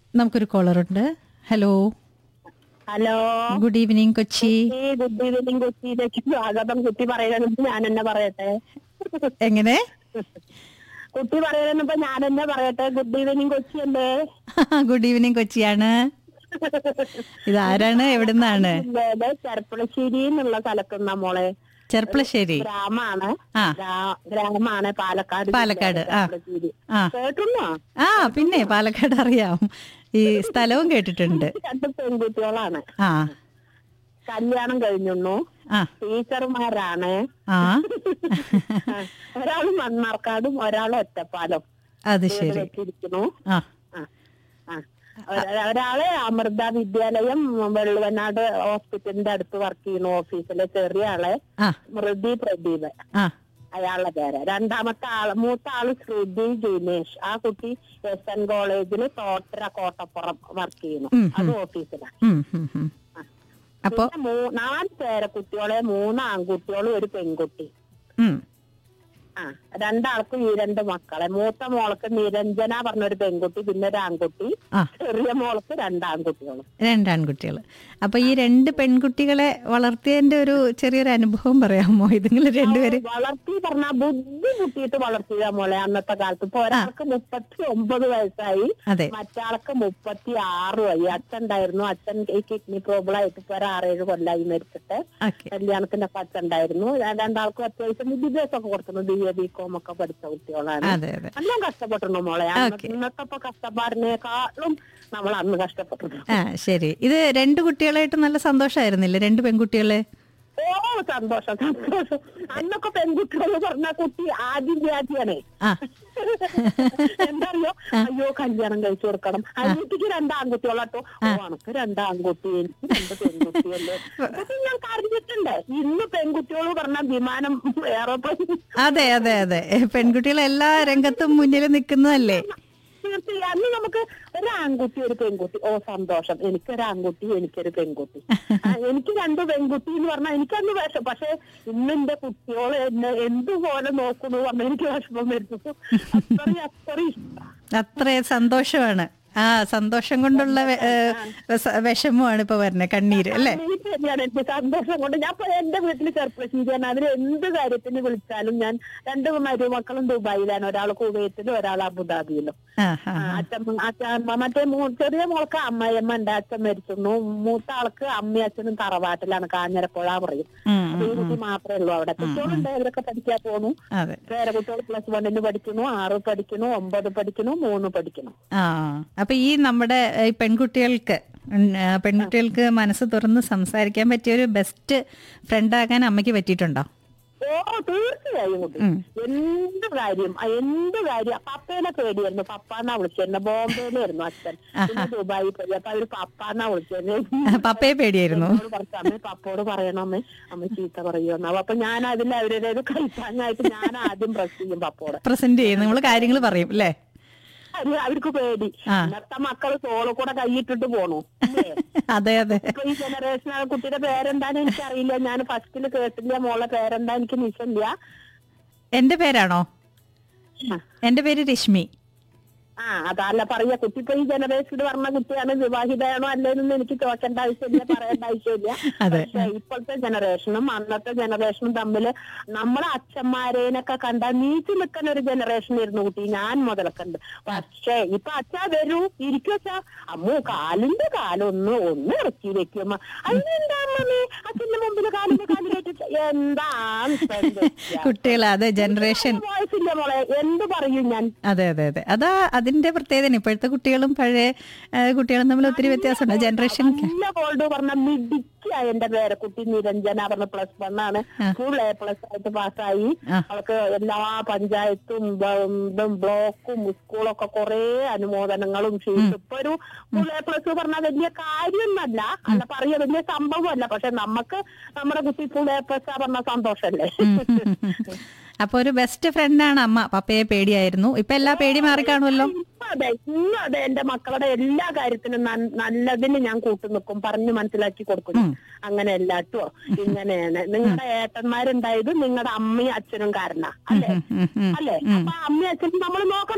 നമുക്കൊരു കോളറുണ്ട് hello hello good evening Kochi ഈ ഗുഡ് ഈവനിങ് കുട്ടിയിലേക്ക് സ്വാഗതം കുട്ടി പറയുന്നത് ഞാൻ എന്നെ പറയട്ടെ എങ്ങനെ കുട്ടി പറയുന്നപ്പോ ഞാൻ എന്നെ പറയട്ടെ ഗുഡ് ഈവനിങ് കൊച്ചി അല്ലേ ഗുഡ് ഈവനിങ് കൊച്ചിയാണ് ഇതാരാണ് എവിടുന്നാണ് ജില്ലയിലെ ചെർപ്പളശ്ശേരി എന്നുള്ള സ്ഥലത്തുന്ന മോളെ ചെർപ്പളശ്ശേരി ഗ്രാമാണ് ആ. ഗ്രാ- ഗ്രാമാണ് പാലക്കാട് പാലക്കാട്, ജില്ലയിലെ ആ. ചെർപ്പളശ്ശേരി. ആ കേട്ടുന്നോ ആ പിന്നെ പാലക്കാട് അറിയാം ഈ സ്ഥലവും കേട്ടിട്ടുണ്ട് രണ്ട് പെൺകുട്ടികളാണ് ആ കല്യാണം കഴിഞ്ഞുണ്ണു ആ ടീച്ചർമാരാണ് ആ ഒരാൾ മണ്ണാർക്കാടും ഒരാൾ ഒറ്റപ്പാലം അത് വീട് ശരി വെച്ചിരിക്കുന്നു ആ ആ, ആ. ഒരാ- ഒരാള് അമൃത വിദ്യാലയം വെള്ളുവനാട് ഹോസ്പിറ്റലിന്റെ അടുത്ത് വർക്ക് ചെയ്യുന്നു ഓഫീസിലെ ചെറിയ ആളെ ആ സ്മൃതി പ്രദീപ് ആ അയാളുടെ പേര് രണ്ടാമത്തെ ആള് മൂത്ത ആള് ശ്രുതി ജിനേഷ് ആ കുട്ടി എസ് എൻ കോളേജിൽ തോട്ടര കോട്ടപ്പുറം വർക്ക് ചെയ്യുന്നു ഉം, അത് ഓഫീസിലാണ് ഉം, ഉം, ഉം. അപ്പൊ പിന്നെ മൂ- നാല് പേരെ കുട്ടികളെ മൂന്ന് ആൺകുട്ടികളും ഒരു പെൺകുട്ടി ഉം, ആ രണ്ടാൾക്കും ഈ രണ്ട് മക്കളെ മൂത്ത മോൾക്ക് നിരഞ്ജന പറഞ്ഞൊരു പെൺകുട്ടി പിന്നെ ഒരു ആൺകുട്ടി ആ ചെറിയ മോൾക്ക് രണ്ട് ആൺകുട്ടികളും രണ്ടാൺകുട്ടികൾ അപ്പൊ ഈ രണ്ട് പെൺകുട്ടികളെ വളർത്തിയതിന്റെ ഒരു ചെറിയൊരു അനുഭവം പറയാമോ ഇതുങ്ങൾ രണ്ടുപേര് വളർത്തി പറഞ്ഞ ബുദ്ധി മുട്ടിയിട്ട് വളർത്തിയ മോളെ അന്നത്തെ കാലത്ത് ഇപ്പൊ ഒരാൾക്ക് മുപ്പത്തി ഒമ്പത് വയസ്സായി അതെ മറ്റാൾക്ക് മുപ്പത്തി ആറ് വഴി അച്ഛൻ ഉണ്ടായിരുന്നു അച്ഛൻ ഈ കിഡ്നി പ്രോബ്ലം ആയിട്ട് ഇപ്പൊ ഒരു ആറേഴ് കൊല്ലായി മരിച്ചിട്ട് ഓക്കെ കല്യാണത്തിന്റെ ഒക്കെ അച്ഛൻ ഉണ്ടായിരുന്നു രണ്ടാൾക്കും അത്യാവശ്യം വിദ്യാഭ്യാസമൊക്കെ കൊടുക്കുന്നു ബി എ ബി കോം ഒക്കെ പഠിച്ച കുട്ടികളാണ് അതെ അതെ എല്ലാം കഷ്ടപ്പെട്ടിരുന്നു മോളെ അന്ന് ഇന്നത്തെ ഇപ്പൊ കഷ്ടപ്പാടിനേക്കാളും നമ്മൾ അന്ന് കഷ്ടപ്പെട്ടിരുന്നു ആ ശരി ഇത് രണ്ട് കുട്ടികളായിട്ട് നല്ല സന്തോഷമായിരുന്നില്ലേ രണ്ട് പെൺകുട്ടികളെ ഓ സന്തോഷം സന്തോഷം അന്നൊക്കെ പെൺകുട്ടികൾ പറഞ്ഞ കുട്ടി ആദ്യം ജാതിയാണേ ആ എന്തറിയോ അയ്യോ കല്യാണം കഴിച്ചു കൊടുക്കണം അനിയത്തിക്ക് രണ്ട് ആൺകുട്ടികളാട്ടോ ഓ അനക്ക് രണ്ട് ആൺകുട്ടി എനിക്ക് രണ്ട് പെൺകുട്ടിയല്ലേ അതൊക്കെ ഞാൻ കറിഞ്ഞിട്ടുണ്ട് ഇന്ന് പെൺകുട്ടികൾ പറഞ്ഞ വിമാനം എയറോപ്ലെയിൻ അതെ അതെ അതെ പെൺകുട്ടികൾ എല്ലാ രംഗത്തും മുന്നിൽ നിൽക്കുന്നതല്ലേ തീർച്ചയായും അന്ന് നമുക്ക് ഒരു ആൺകുട്ടി ഒരു പെൺകുട്ടി ഓ സന്തോഷം എനിക്കൊരു ആൺകുട്ടി എനിക്കൊരു പെൺകുട്ടി ആ, എനിക്ക് രണ്ട് പെൺകുട്ടി എന്ന് പറഞ്ഞാൽ എനിക്കന്ന് വിഷം പക്ഷെ ഇന്ന് എന്റെ കുട്ടികളെ എന്നെ എന്തുപോലെ നോക്കുന്നു പറഞ്ഞാൽ എനിക്ക് വിഷമം വരുന്നു അത്രയും അത്രയും ഇഷ്ടം അത്ര സന്തോഷമാണ് ആ സന്തോഷം കൊണ്ടുള്ള വെ- ഏ, സ- വിഷമമാണ് ഇപ്പൊ വരുന്നത് കണ്ണീര് അല്ലേ എനിക്ക് തന്നെയാണ് എനിക്ക് സന്തോഷം കൊണ്ട് ഞാൻ ഇപ്പൊ എന്റെ വീട്ടിൽ ചെറുപ്പശ്ശേരിയാണ് അതിന് എന്ത് കാര്യത്തിന് വിളിച്ചാലും ഞാൻ രണ്ട് മരുമക്കളും ദുബായിലാണ് ഒരാൾ കുവൈത്തിലും ഒരാൾ അബുദാബിയിലും ആ ആ ആ, അച്ഛൻ അച്ഛൻ മറ്റേ മൂ- ചെറിയ മോൾക്ക് അമ്മയമ്മ ഉണ്ട് അച്ഛൻ മരിക്കുന്നു മൂത്ത ആൾക്ക് അമ്മയും അച്ഛനും തറവാട്ടിലാണ് കാഞ്ഞിരപ്പുഴ പറയും ഉം, അപ്പൊ ഈ കുട്ടി മാത്രമേ ഉള്ളൂ അവിടെ കുട്ടികളുണ്ട് അവരൊക്കെ പഠിക്കാൻ പോണു അതെ വേറെ കുട്ടികൾ പ്ലസ് വണ്ണിന് പഠിക്കുന്നു ആറ് പഠിക്കുന്നു ഒമ്പത് പഠിക്കുന്നു മൂന്ന് പഠിക്കുന്നു ആ അപ്പൊ ഈ നമ്മുടെ ഏ, ഈ പെൺകുട്ടികൾക്ക് ഉം, ആ, പെൺകുട്ടികൾക്ക് മനസ്സ് തുറന്ന് സംസാരിക്കാൻ പറ്റിയ ഒരു ബെസ്റ്റ് ഫ്രണ്ട് ആകാൻ അമ്മയ്ക്ക് പറ്റിയിട്ടുണ്ടോ ഓ തീർച്ചയായും കുട്ടി ഉം. എന്ത് കാര്യം ആ, എന്ത് കാര്യം പപ്പേനെ പേടിയായിരുന്നു പപ്പാന്നാ വിളിച്ചിരുന്നത് ബോംബെയിലായിരുന്നു അച്ഛൻ പിന്നെ ദുബായി പോയി അപ്പൊ അവര് പപ്പാന്നാ വിളിച്ചിരുന്നത് പപ്പയെ പേടിയായിരുന്നു എന്നോട് പറഞ്ഞു അമ്മ പപ്പോട് പറയണമ്മേ അമ്മ ചീത്ത പറയുമെന്ന് അപ്പൊ ഞാൻ അതിൽ അവരുടെ ഒരു കൈത്താങ്ങായിട്ട് ഞാൻ ആദ്യം പ്രസ് ചെയ്യും പപ്പോട് പ്രസന്റ് ചെയ്യും നമ്മൾ കാര്യങ്ങൾ പറയും അല്ലേ അത് അവർക്ക് പേടി ആ. ഇന്നത്തെ മക്കള് തോള് കൂടെ കൈയിട്ടിട്ട് പോണു ഇല്ലേ? അതെ അതെ ഇപ്പൊ ഈ ജനറേഷൻ കുട്ടിയുടെ പേരെന്താന്ന് എനിക്കറിയില്ല ഞാൻ ഫസ്റ്റില് കേട്ടില്ല മോളെ പേരെന്താ എനിക്ക് നിശ്ചയില്ല എന്റെ പേരാണോ ആ. എന്റെ പേര് രശ്മി ആ അതല്ല പറയാ കുട്ടി ഇപ്പൊ ഈ ജനറേഷനിൽ പറഞ്ഞ കുട്ടിയാണ് വിവാഹിതയാണോ അല്ലേന്നൊന്നും എനിക്ക് ചോദിക്കേണ്ട ആവശ്യമില്ല പറയേണ്ട ആവശ്യമില്ല അതെ. പക്ഷെ ഇപ്പോഴത്തെ ജനറേഷനും അന്നത്തെ ജനറേഷനും തമ്മിൽ നമ്മളെ അച്ഛന്മാരേനൊക്കെ കണ്ടാൽ നീച്ചു നിൽക്കുന്ന ഒരു ജനറേഷൻ ആയിരുന്നു കുട്ടി ഞാൻ മുതലൊക്കെ ഉണ്ട് പക്ഷേ ഇപ്പൊ അച്ഛാ വരൂ ഇരിക്കുവച്ചാ അമ്മു കാലിന്റെ കാലൊന്ന് ഒന്ന് ഇറക്കി വെക്കുമ്മ അതിനെന്താ അമ്മേ അച്ഛന്റെ മുമ്പിൽ കാലിന്റെ കാല് കേട്ടിട്ട് എന്താണ് ഇപ്പൊ ഇത്? കുട്ടികൾ അതെ ജനറേഷൻ വോയിസ് ഇല്ല മോളെ എന്ത് പറയും ഞാൻ അതെ അതെ അതെ അതാ അതിന്റെ പ്രത്യേകത ഇപ്പോഴത്തെ കുട്ടികളും പഴയ ആ, കുട്ടികളും തമ്മിൽ ഒത്തിരി വ്യത്യാസമുണ്ട് ജനറേഷൻ നല്ല ഗോൾഡ് പറഞ്ഞ മിടുക്കിയ എന്റെ പേരക്കുട്ടി നിരഞ്ജന പറഞ്ഞ പ്ലസ് വൺ ആണ് ഫുൾ എ പ്ലസ് ആയിട്ട് പാസ്സായി ആ. അവൾക്ക് എല്ലാ പഞ്ചായത്തും ബ- ഇതും ബ്ലോക്കും സ്കൂളൊക്കെ കുറെ അനുമോദനങ്ങളും ഷീറ്റ് ഇപ്പൊ ഒരു ഫുൾ എ പ്ലസ് പറഞ്ഞാൽ വലിയ കാര്യമൊന്നല്ല അല്ല പറയാ വലിയ സംഭവമല്ല പക്ഷെ നമുക്ക് നമ്മുടെ കുട്ടി ഫുൾ എ പ്ലസ് പറഞ്ഞ സന്തോഷല്ലേ അപ്പൊ ഒരു ബെസ്റ്റ് ഫ്രണ്ടാണ് അമ്മ പപ്പയെ പേടിയായിരുന്നു ഇപ്പൊ എല്ലാ പേടി മാറിക്കാണുമല്ലോ ഇപ്പൊ അതെ ഇന്നും അതെ എന്റെ മക്കളുടെ എല്ലാ കാര്യത്തിനും നൻ- നല്ലതിന് ഞാൻ കൂട്ടു നിൽക്കും പറഞ്ഞു മനസ്സിലാക്കി കൊടുക്കും ഞാൻ. അങ്ങനെ അല്ലാട്ടോ ഇങ്ങനെയാണ് നിങ്ങളുടെ ഏട്ടന്മാരുണ്ടായത് നിങ്ങളുടെ അമ്മയും അച്ഛനും കാരണ അല്ലേ ഉം, ഉം. അല്ലേ അപ്പൊ അമ്മയും അച്ഛനും നമ്മൾ നോക്കണം